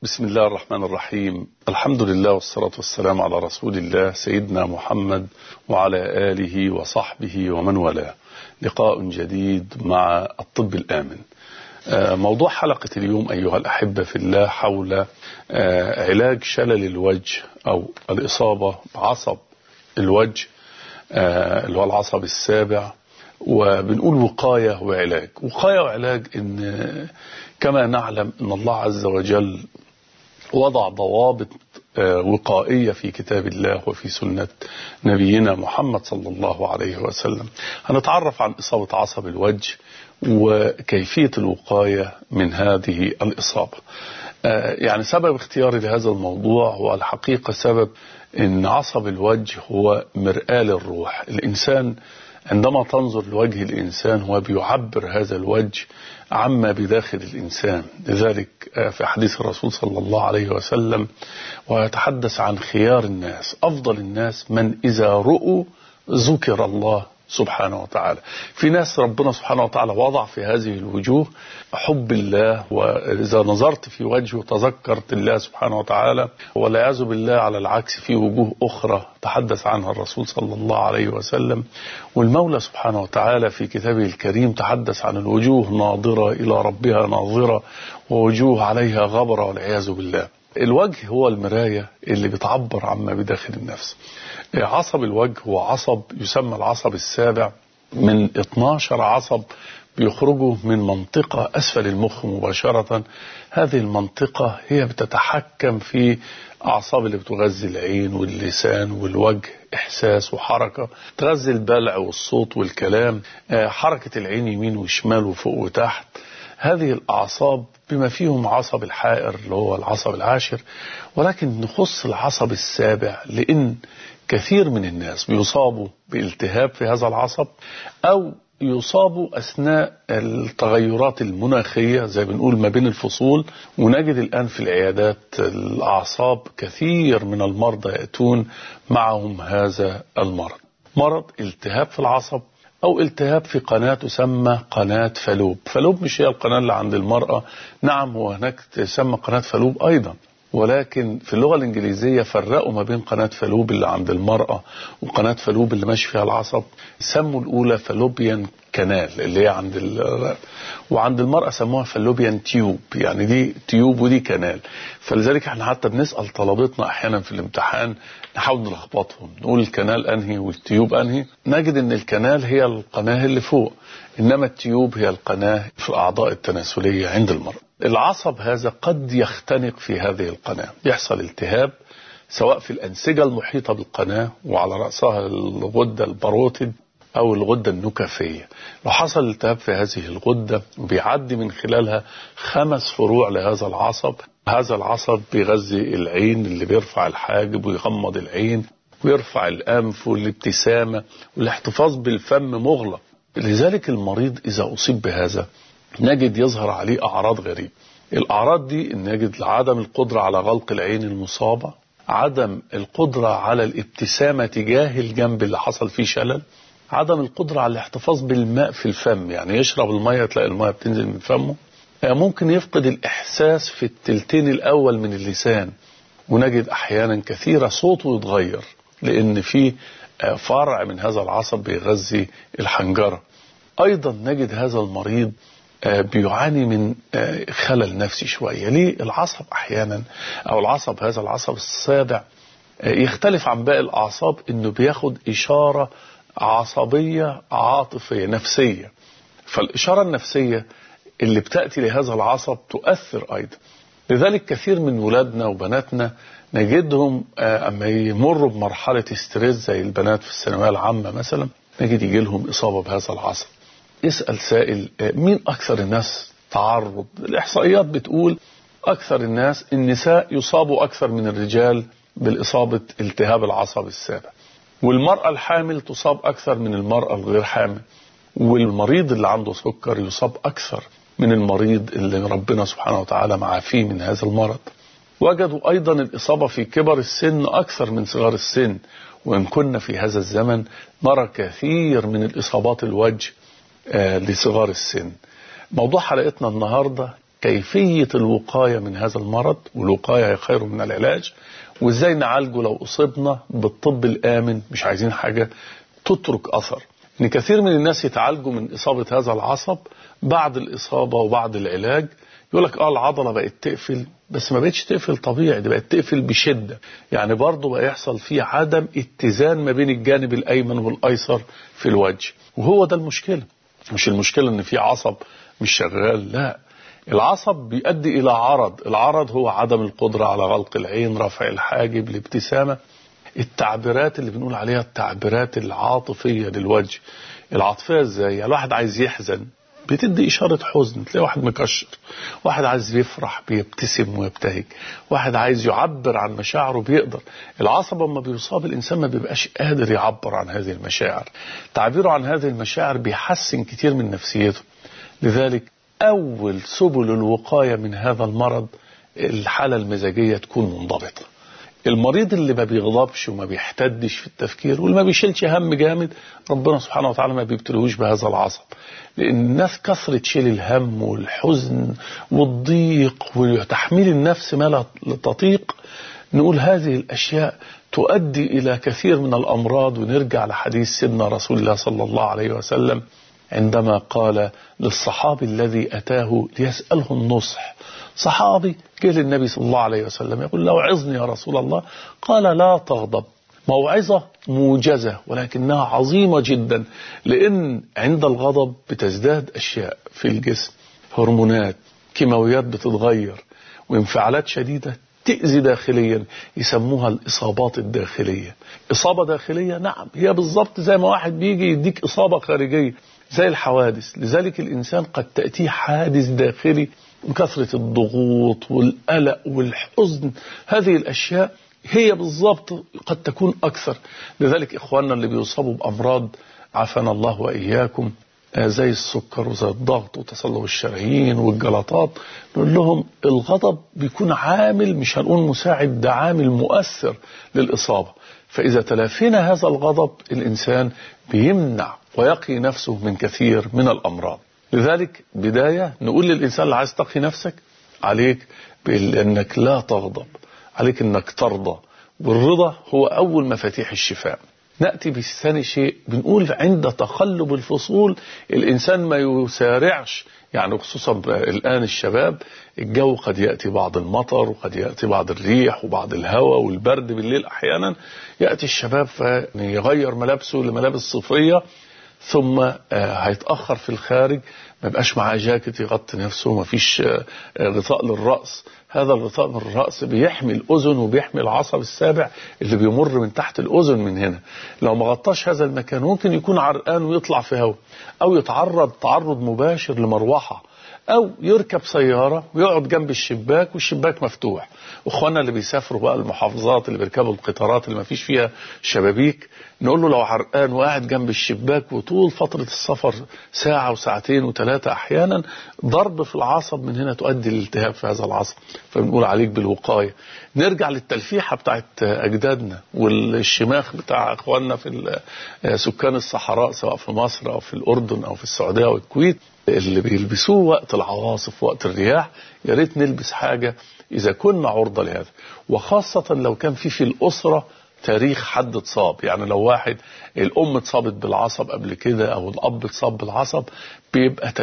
بسم الله الرحمن الرحيم الحمد لله والصلاة والسلام على رسول الله سيدنا محمد وعلى آله وصحبه ومن والاه لقاء جديد مع الطب الآمن موضوع حلقة اليوم أيها الأحبة في الله حول علاج شلل الوجه أو الإصابة بعصب الوجه اللي هو العصب السابع وبنقول وقاية وعلاج وقاية وعلاج إن كما نعلم أن الله عز وجل وضع ضوابط وقائية في كتاب الله وفي سنة نبينا محمد صلى الله عليه وسلم هنتعرف عن إصابة عصب الوجه وكيفية الوقاية من هذه الإصابة يعني سبب اختياري لهذا الموضوع هو الحقيقة سبب أن عصب الوجه هو مرآة للروح الإنسان عندما تنظر لوجه الإنسان هو بيعبر هذا الوجه عما بداخل الإنسان لذلك في حديث الرسول صلى الله عليه وسلم ويتحدث عن خيار الناس أفضل الناس من إذا رؤوا ذكر الله سبحانه وتعالى في ناس ربنا سبحانه وتعالى وضع في هذه الوجوه حب الله وإذا نظرت في وجهه تذكرت الله سبحانه وتعالى والعياذ بالله على العكس في وجوه أخرى تحدث عنها الرسول صلى الله عليه وسلم والمولى سبحانه وتعالى في كتابه الكريم تحدث عن الوجوه ناظرة إلى ربها ناظرة ووجوه عليها غبرة والعياذ بالله الوجه هو المراية اللي بتعبر عما بداخل النفس عصب الوجه هو عصب يسمى العصب السابع من 12 عصب بيخرجوا من منطقة أسفل المخ مباشرة هذه المنطقة هي بتتحكم في أعصاب اللي بتغذي العين واللسان والوجه إحساس وحركة تغذي البلع والصوت والكلام حركة العين يمين وشمال وفوق وتحت هذه الأعصاب بما فيهم عصب الحائر اللي هو العصب العاشر ولكن نخص العصب السابع لأن كثير من الناس بيصابوا بالتهاب في هذا العصب أو يصابوا أثناء التغيرات المناخية زي بنقول ما بين الفصول ونجد الآن في العيادات الأعصاب كثير من المرضى يأتون معهم هذا المرض مرض التهاب في العصب أو التهاب في قناة تسمى قناة فالوب فالوب مش هي القناة اللي عند المرأة نعم هو هناك تسمى قناة فالوب أيضا ولكن في اللغة الإنجليزية فرقوا ما بين قناة فالوب اللي عند المرأة وقناة فالوب اللي ماشي فيها العصب سموا الأولى فالوبيان كانال اللي هي عند ال... وعند المرأة سموها فالوبيان تيوب يعني دي تيوب ودي كانال فلذلك احنا حتى بنسأل طلبتنا أحيانا في الامتحان نحاول نلخبطهم نقول الكنال أنهي والتيوب أنهي نجد أن الكنال هي القناة اللي فوق إنما التيوب هي القناة في الأعضاء التناسلية عند المرأة العصب هذا قد يختنق في هذه القناة يحصل التهاب سواء في الأنسجة المحيطة بالقناة وعلى رأسها الغدة البروتيد أو الغدة النكفية لو حصل التهاب في هذه الغدة بيعدي من خلالها خمس فروع لهذا العصب هذا العصب بيغذي العين اللي بيرفع الحاجب ويغمض العين ويرفع الأنف والابتسامة والاحتفاظ بالفم مغلق لذلك المريض إذا أصيب بهذا نجد يظهر عليه أعراض غريبة الأعراض دي نجد عدم القدرة على غلق العين المصابة عدم القدرة على الابتسامة تجاه الجنب اللي حصل فيه شلل عدم القدرة على الاحتفاظ بالماء في الفم يعني يشرب المية تلاقي المية بتنزل من فمه ممكن يفقد الإحساس في التلتين الأول من اللسان ونجد أحيانا كثيرة صوته يتغير لأن في فرع من هذا العصب بيغذي الحنجرة أيضا نجد هذا المريض بيعاني من خلل نفسي شوية ليه العصب أحيانا أو العصب هذا العصب السابع يختلف عن باقي الأعصاب أنه بياخد إشارة عصبية عاطفية نفسية فالإشارة النفسية اللي بتأتي لهذا العصب تؤثر أيضا لذلك كثير من ولادنا وبناتنا نجدهم أما يمروا بمرحلة استريس زي البنات في الثانوية العامة مثلا نجد يجي لهم إصابة بهذا العصب يسأل سائل مين أكثر الناس تعرض الإحصائيات بتقول أكثر الناس النساء يصابوا أكثر من الرجال بالإصابة التهاب العصب السابع والمرأة الحامل تصاب أكثر من المرأة الغير حامل والمريض اللي عنده سكر يصاب أكثر من المريض اللي ربنا سبحانه وتعالى معافيه من هذا المرض وجدوا أيضا الإصابة في كبر السن أكثر من صغار السن وإن كنا في هذا الزمن نرى كثير من الإصابات الوجه لصغار السن موضوع حلقتنا النهاردة كيفية الوقاية من هذا المرض والوقاية خير من العلاج وازاي نعالجه لو اصبنا بالطب الامن مش عايزين حاجة تترك اثر ان كثير من الناس يتعالجوا من اصابة هذا العصب بعد الاصابة وبعد العلاج يقول لك اه العضلة بقت تقفل بس ما بقتش تقفل طبيعي دي بقت تقفل بشدة يعني برضه بقى يحصل فيه عدم اتزان ما بين الجانب الايمن والايسر في الوجه وهو ده المشكلة مش المشكلة ان في عصب مش شغال لا العصب بيؤدي الى عرض العرض هو عدم القدرة على غلق العين رفع الحاجب الابتسامة التعبيرات اللي بنقول عليها التعبيرات العاطفية للوجه العاطفية ازاي يعني الواحد عايز يحزن بتدي إشارة حزن تلاقي واحد مكشر واحد عايز يفرح بيبتسم ويبتهج واحد عايز يعبر عن مشاعره بيقدر العصب لما بيصاب الإنسان ما بيبقاش قادر يعبر عن هذه المشاعر تعبيره عن هذه المشاعر بيحسن كتير من نفسيته لذلك أول سبل الوقاية من هذا المرض الحالة المزاجية تكون منضبطة المريض اللي ما بيغضبش وما بيحتدش في التفكير واللي ما بيشيلش هم جامد ربنا سبحانه وتعالى ما بيبتلهوش بهذا العصب لأن الناس كثرة شيل الهم والحزن والضيق وتحميل النفس ما لا تطيق نقول هذه الأشياء تؤدي إلى كثير من الأمراض ونرجع لحديث سيدنا رسول الله صلى الله عليه وسلم عندما قال للصحابي الذي أتاه ليسأله النصح صحابي جه للنبي صلى الله عليه وسلم يقول له عظني يا رسول الله قال لا تغضب موعظة موجزة ولكنها عظيمة جدا لأن عند الغضب بتزداد أشياء في الجسم هرمونات كيماويات بتتغير وانفعالات شديدة تأذي داخليا يسموها الإصابات الداخلية إصابة داخلية نعم هي بالضبط زي ما واحد بيجي يديك إصابة خارجية زي الحوادث لذلك الإنسان قد تأتيه حادث داخلي من كثرة الضغوط والقلق والحزن هذه الأشياء هي بالضبط قد تكون أكثر لذلك إخواننا اللي بيصابوا بأمراض عافانا الله وإياكم زي السكر وزي الضغط وتصلب الشرايين والجلطات نقول لهم الغضب بيكون عامل مش هنقول مساعد ده عامل مؤثر للإصابة فإذا تلافينا هذا الغضب الإنسان بيمنع ويقي نفسه من كثير من الأمراض لذلك بداية نقول للإنسان اللي عايز تقي نفسك عليك بأنك لا تغضب عليك أنك ترضى والرضا هو أول مفاتيح الشفاء نأتي بثاني شيء بنقول عند تقلب الفصول الإنسان ما يسارعش يعني خصوصا الآن الشباب الجو قد يأتي بعض المطر وقد يأتي بعض الريح وبعض الهواء والبرد بالليل أحيانا يأتي الشباب فيغير ملابسه لملابس صيفية ثم هيتأخر في الخارج ما بقاش معاه جاكيت يغطي نفسه ما فيش غطاء للرأس هذا الغطاء من الرأس بيحمي الأذن وبيحمي العصب السابع اللي بيمر من تحت الأذن من هنا لو ما غطاش هذا المكان ممكن يكون عرقان ويطلع في هواء أو يتعرض تعرض مباشر لمروحة أو يركب سيارة ويقعد جنب الشباك والشباك مفتوح واخواننا اللي بيسافروا بقى المحافظات اللي بيركبوا القطارات اللي ما فيش فيها شبابيك نقول له لو عرقان وقاعد جنب الشباك وطول فترة السفر ساعة وساعتين وثلاثة أحيانا ضرب في العصب من هنا تؤدي للالتهاب في هذا العصب فبنقول عليك بالوقاية نرجع للتلفيحة بتاعت أجدادنا والشماخ بتاع إخواننا في سكان الصحراء سواء في مصر أو في الأردن أو في السعودية أو الكويت اللي بيلبسوه وقت العواصف وقت الرياح يا ريت نلبس حاجة إذا كنا عرضة لهذا وخاصة لو كان في في الأسرة تاريخ حد اتصاب يعني لو واحد الأم اتصابت بالعصب قبل كده أو الأب اتصاب بالعصب بيبقى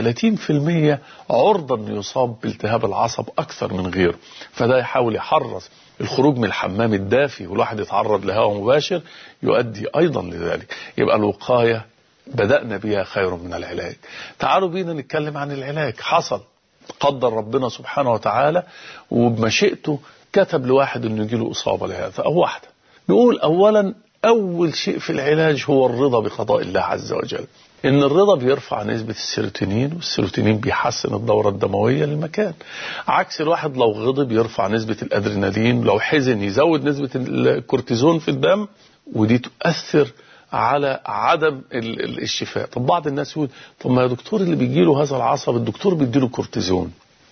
30% عرضة أنه يصاب بالتهاب العصب أكثر من غيره فده يحاول يحرص الخروج من الحمام الدافي والواحد يتعرض لهواء مباشر يؤدي أيضا لذلك يبقى الوقاية بدأنا بها خير من العلاج تعالوا بينا نتكلم عن العلاج حصل قدر ربنا سبحانه وتعالى وبمشيئته كتب لواحد انه يجيله اصابه لهذا او واحده نقول اولا اول شيء في العلاج هو الرضا بقضاء الله عز وجل ان الرضا بيرفع نسبة السيروتونين والسيروتونين بيحسن الدورة الدموية للمكان عكس الواحد لو غضب يرفع نسبة الادرينالين لو حزن يزود نسبة الكورتيزون في الدم ودي تؤثر على عدم الشفاء طب بعض الناس يقول طب ما يا دكتور اللي بيجي له هذا العصب الدكتور بيديله كورتيزون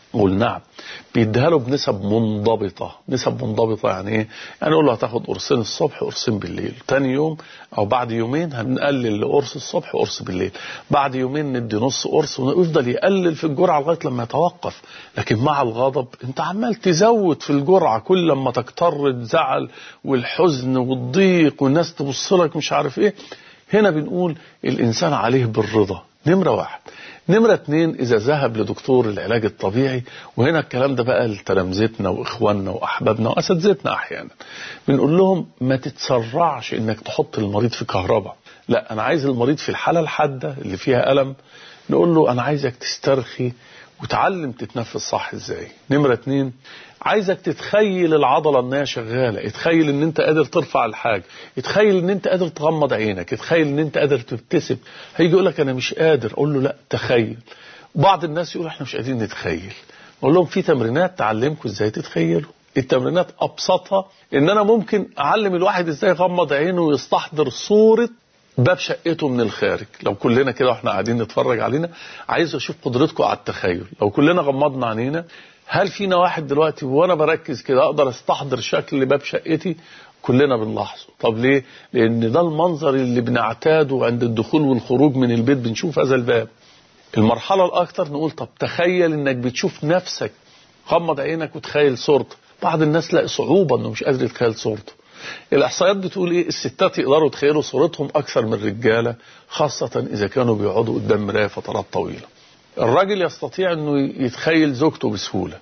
قول نعم بيديها له بنسب منضبطة نسب منضبطة يعني ايه يعني اقول له هتاخد قرصين الصبح قرصين بالليل تاني يوم او بعد يومين هنقلل لقرص الصبح وقرص بالليل بعد يومين ندي نص قرص ويفضل يقلل في الجرعة لغاية لما يتوقف لكن مع الغضب انت عمال تزود في الجرعة كل لما تكتر الزعل والحزن والضيق والناس تبص لك مش عارف ايه هنا بنقول الانسان عليه بالرضا نمرة واحد نمرة اتنين إذا ذهب لدكتور العلاج الطبيعي وهنا الكلام ده بقى لتلامذتنا وإخواننا وأحبابنا وأساتذتنا أحيانا بنقول لهم ما تتسرعش إنك تحط المريض في كهرباء لا أنا عايز المريض في الحالة الحادة اللي فيها ألم نقول له أنا عايزك تسترخي وتعلم تتنفس صح ازاي نمرة اتنين عايزك تتخيل العضلة انها شغالة اتخيل ان انت قادر ترفع الحاجة اتخيل ان انت قادر تغمض عينك اتخيل ان انت قادر تبتسم هيجي يقول لك انا مش قادر اقول له لا تخيل بعض الناس يقول احنا مش قادرين نتخيل اقول لهم في تمرينات تعلمكم ازاي تتخيلوا التمرينات ابسطها ان انا ممكن اعلم الواحد ازاي يغمض عينه ويستحضر صورة باب شقته من الخارج لو كلنا كده واحنا قاعدين نتفرج علينا عايز اشوف قدرتكم على التخيل لو كلنا غمضنا عينينا هل فينا واحد دلوقتي وانا بركز كده اقدر استحضر شكل باب شقتي كلنا بنلاحظه طب ليه لان ده المنظر اللي بنعتاده عند الدخول والخروج من البيت بنشوف هذا الباب المرحلة الاكثر نقول طب تخيل انك بتشوف نفسك غمض عينك وتخيل صورتك بعض الناس لاقي صعوبة انه مش قادر يتخيل صورته الإحصائيات بتقول إيه الستات يقدروا يتخيلوا صورتهم أكثر من الرجالة خاصة إذا كانوا بيقعدوا قدام مراية فترات طويلة الراجل يستطيع أنه يتخيل زوجته بسهولة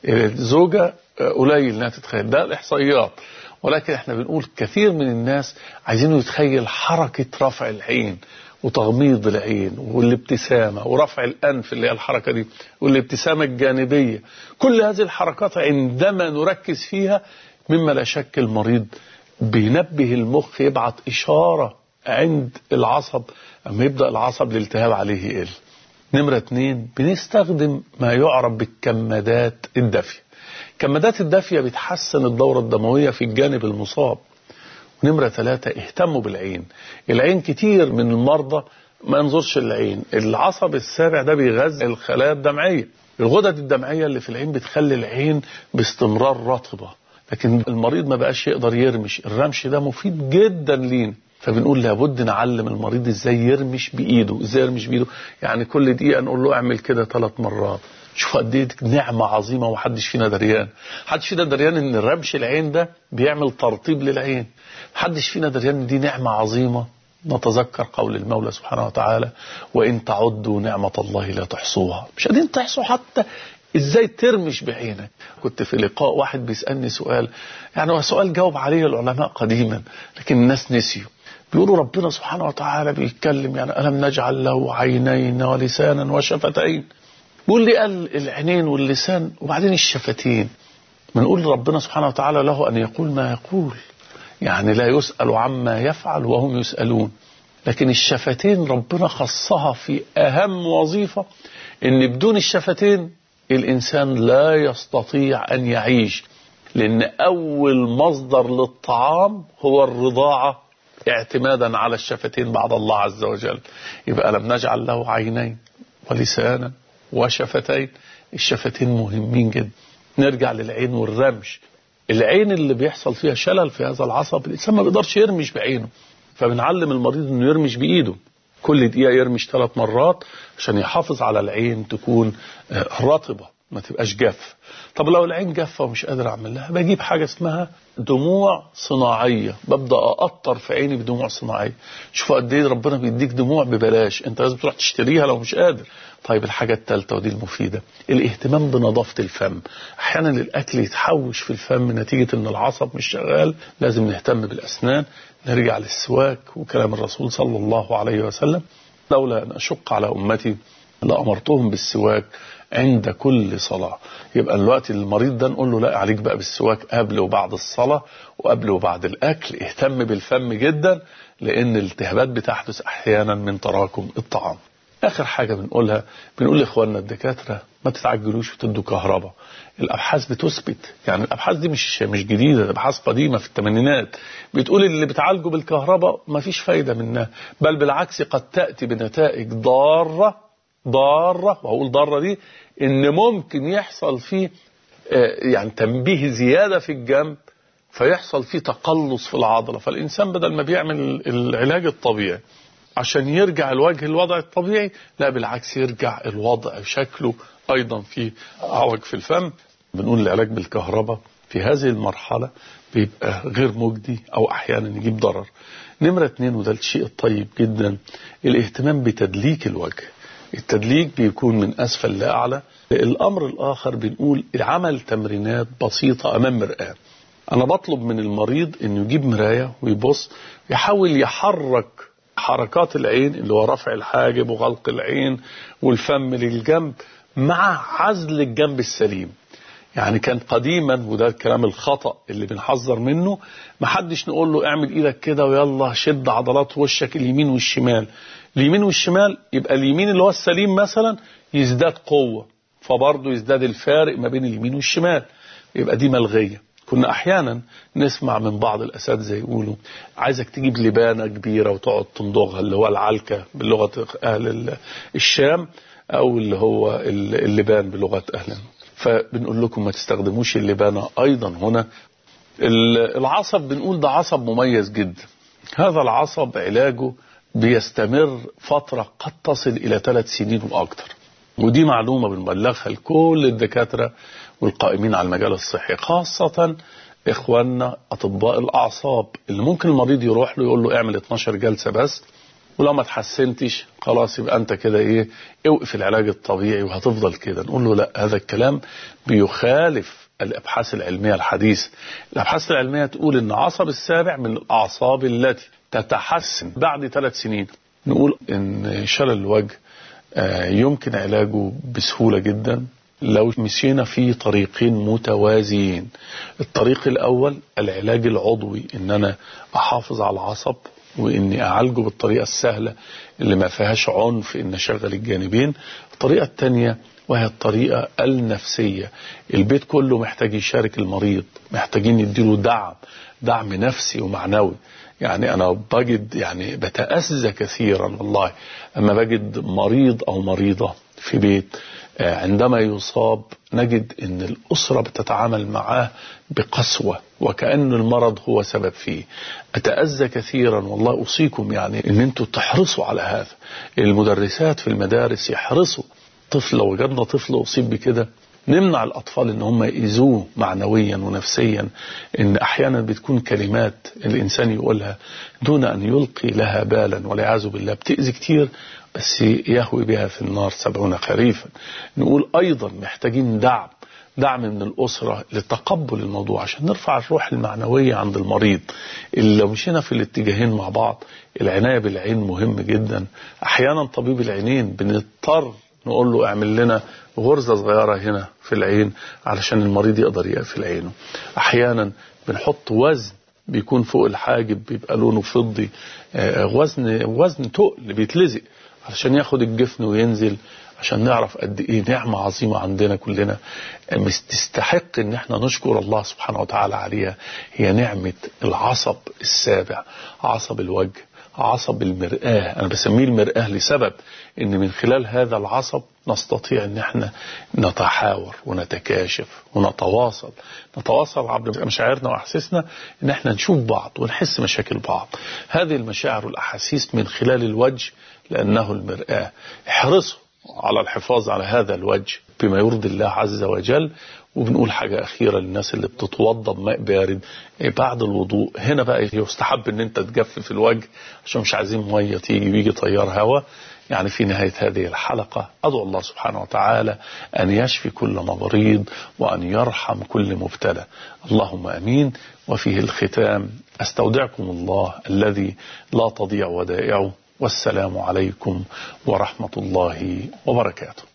الزوجة قليل أنها تتخيل ده الإحصائيات ولكن احنا بنقول كثير من الناس عايزينه يتخيل حركة رفع العين وتغميض العين والابتسامة ورفع الأنف اللي هي الحركة دي والابتسامة الجانبية كل هذه الحركات عندما نركز فيها مما لا شك المريض بينبه المخ يبعت إشارة عند العصب أما يبدأ العصب الالتهاب عليه يقل نمرة اتنين بنستخدم ما يعرف بالكمادات الدافية الكمادات الدافية بتحسن الدورة الدموية في الجانب المصاب ونمرة ثلاثة اهتموا بالعين العين كتير من المرضى ما ينظرش العين العصب السابع ده بيغذي الخلايا الدمعية الغدد الدمعية اللي في العين بتخلي العين باستمرار رطبة لكن المريض ما بقاش يقدر يرمش الرمش ده مفيد جدا لينا فبنقول لابد نعلم المريض ازاي يرمش بايده ازاي يرمش بايده يعني كل دقيقه نقول له اعمل كده ثلاث مرات شوف قد ايه نعمه عظيمه ومحدش فينا دريان محدش فينا دريان ان رمش العين ده بيعمل ترطيب للعين محدش فينا دريان ان دي نعمه عظيمه نتذكر قول المولى سبحانه وتعالى وإن تعدوا نعمة الله لا تحصوها مش قادرين تحصوا حتى ازاي ترمش بعينك كنت في لقاء واحد بيسألني سؤال يعني هو سؤال جاوب عليه العلماء قديما لكن الناس نسيوا بيقولوا ربنا سبحانه وتعالى بيتكلم يعني ألم نجعل له عينين ولسانا وشفتين بيقول لي قال العينين واللسان وبعدين الشفتين بنقول ربنا سبحانه وتعالى له أن يقول ما يقول يعني لا يسأل عما يفعل وهم يسألون لكن الشفتين ربنا خصها في أهم وظيفة إن بدون الشفتين الإنسان لا يستطيع أن يعيش لأن أول مصدر للطعام هو الرضاعة اعتمادا على الشفتين بعد الله عز وجل يبقى لم نجعل له عينين ولسانا وشفتين الشفتين مهمين جدا نرجع للعين والرمش العين اللي بيحصل فيها شلل في هذا العصب الإنسان ما بيقدرش يرمش بعينه فبنعلم المريض انه يرمش بإيده كل دقيقة يرمش ثلاث مرات عشان يحافظ على العين تكون رطبة ما تبقاش جافة طب لو العين جافة ومش قادر أعمل لها بجيب حاجة اسمها دموع صناعية ببدأ أقطر في عيني بدموع صناعية شوفوا قد ايه ربنا بيديك دموع ببلاش انت لازم تروح تشتريها لو مش قادر طيب الحاجة الثالثة ودي المفيدة الاهتمام بنظافة الفم احيانا الاكل يتحوش في الفم نتيجة ان العصب مش شغال لازم نهتم بالاسنان نرجع للسواك وكلام الرسول صلى الله عليه وسلم لولا ان اشق على امتي لامرتهم بالسواك عند كل صلاة يبقى الوقت المريض ده نقول له لا عليك بقى بالسواك قبل وبعد الصلاة وقبل وبعد الأكل اهتم بالفم جدا لأن الالتهابات بتحدث أحيانا من تراكم الطعام آخر حاجة بنقولها بنقول لإخواننا الدكاترة ما تتعجلوش وتدوا كهرباء الأبحاث بتثبت يعني الأبحاث دي مش مش جديدة أبحاث قديمة في الثمانينات بتقول اللي بتعالجه بالكهرباء ما فيش فايدة منها بل بالعكس قد تأتي بنتائج ضارة ضارة وأقول ضارة دي إن ممكن يحصل فيه آه، يعني تنبيه زيادة في الجنب فيحصل فيه تقلص في العضلة فالإنسان بدل ما بيعمل العلاج الطبيعي عشان يرجع الوجه الوضع الطبيعي لا بالعكس يرجع الوضع شكله أيضا في عوج في الفم بنقول العلاج بالكهرباء في هذه المرحلة بيبقى غير مجدي أو أحيانا يجيب ضرر نمرة اتنين وده الشيء الطيب جدا الاهتمام بتدليك الوجه التدليك بيكون من أسفل لأعلى الأمر الآخر بنقول عمل تمرينات بسيطة أمام مرآة أنا بطلب من المريض إنه يجيب مراية ويبص يحاول يحرك حركات العين اللي هو رفع الحاجب وغلق العين والفم للجنب مع عزل الجنب السليم يعني كان قديما وده الكلام الخطأ اللي بنحذر منه ما حدش نقول له اعمل ايدك كده ويلا شد عضلات وشك اليمين والشمال اليمين والشمال يبقى اليمين اللي هو السليم مثلا يزداد قوة فبرضه يزداد الفارق ما بين اليمين والشمال يبقى دي ملغية كنا احيانا نسمع من بعض الاساتذه يقولوا عايزك تجيب لبانه كبيره وتقعد تمضغها اللي هو العلكه بلغه اهل الشام او اللي هو اللبان بلغه اهل فبنقول لكم ما تستخدموش اللبانه ايضا هنا العصب بنقول ده عصب مميز جدا هذا العصب علاجه بيستمر فترة قد تصل إلى ثلاث سنين وأكثر ودي معلومة بنبلغها لكل الدكاترة والقائمين على المجال الصحي خاصة إخواننا أطباء الأعصاب اللي ممكن المريض يروح له يقول له اعمل 12 جلسة بس ولو ما تحسنتش خلاص يبقى أنت كده إيه اوقف العلاج الطبيعي وهتفضل كده نقول له لا هذا الكلام بيخالف الأبحاث العلمية الحديثة الأبحاث العلمية تقول إن عصب السابع من الأعصاب التي تتحسن بعد ثلاث سنين نقول إن شلل الوجه يمكن علاجه بسهولة جدا لو مشينا في طريقين متوازيين الطريق الأول العلاج العضوي إن أنا أحافظ على العصب وإني أعالجه بالطريقة السهلة اللي ما فيهاش عنف إن أشغل الجانبين الطريقة الثانية وهي الطريقة النفسية البيت كله محتاج يشارك المريض محتاجين يديله دعم دعم نفسي ومعنوي يعني أنا بجد يعني بتأذى كثيرا والله أما بجد مريض أو مريضة في بيت عندما يصاب نجد ان الأسرة بتتعامل معاه بقسوة وكأن المرض هو سبب فيه أتأذى كثيرا والله أوصيكم يعني ان انتوا تحرصوا على هذا المدرسات في المدارس يحرصوا طفل لو وجدنا طفل أصيب بكده نمنع الأطفال ان هم يأذوه معنويا ونفسيا ان احيانا بتكون كلمات الانسان يقولها دون ان يلقي لها بالا والعياذ بالله بتأذي كتير بس يهوي بها في النار سبعون خريفا نقول أيضا محتاجين دعم دعم من الأسرة لتقبل الموضوع عشان نرفع الروح المعنوية عند المريض اللي لو مشينا في الاتجاهين مع بعض العناية بالعين مهم جدا أحيانا طبيب العينين بنضطر نقول له اعمل لنا غرزة صغيرة هنا في العين علشان المريض يقدر يقفل عينه أحيانا بنحط وزن بيكون فوق الحاجب بيبقى لونه فضي وزن وزن تقل بيتلزق علشان ياخد الجفن وينزل عشان نعرف قد ايه نعمة عظيمة عندنا كلنا تستحق ان احنا نشكر الله سبحانه وتعالى عليها هي نعمة العصب السابع عصب الوجه عصب المرآة أنا بسميه المرآة لسبب إن من خلال هذا العصب نستطيع إن احنا نتحاور ونتكاشف ونتواصل نتواصل عبر مشاعرنا وأحاسيسنا إن احنا نشوف بعض ونحس مشاكل بعض هذه المشاعر والأحاسيس من خلال الوجه لأنه المرآة احرصوا على الحفاظ على هذا الوجه بما يرضي الله عز وجل وبنقول حاجة أخيرة للناس اللي بتتوضى بماء بارد بعد الوضوء هنا بقى يستحب ان انت تجفف الوجه عشان مش عايزين مية تيجي ويجي طيار هواء يعني في نهاية هذه الحلقة أدعو الله سبحانه وتعالى أن يشفي كل مريض وأن يرحم كل مبتلى اللهم أمين وفيه الختام أستودعكم الله الذي لا تضيع ودائعه والسلام عليكم ورحمة الله وبركاته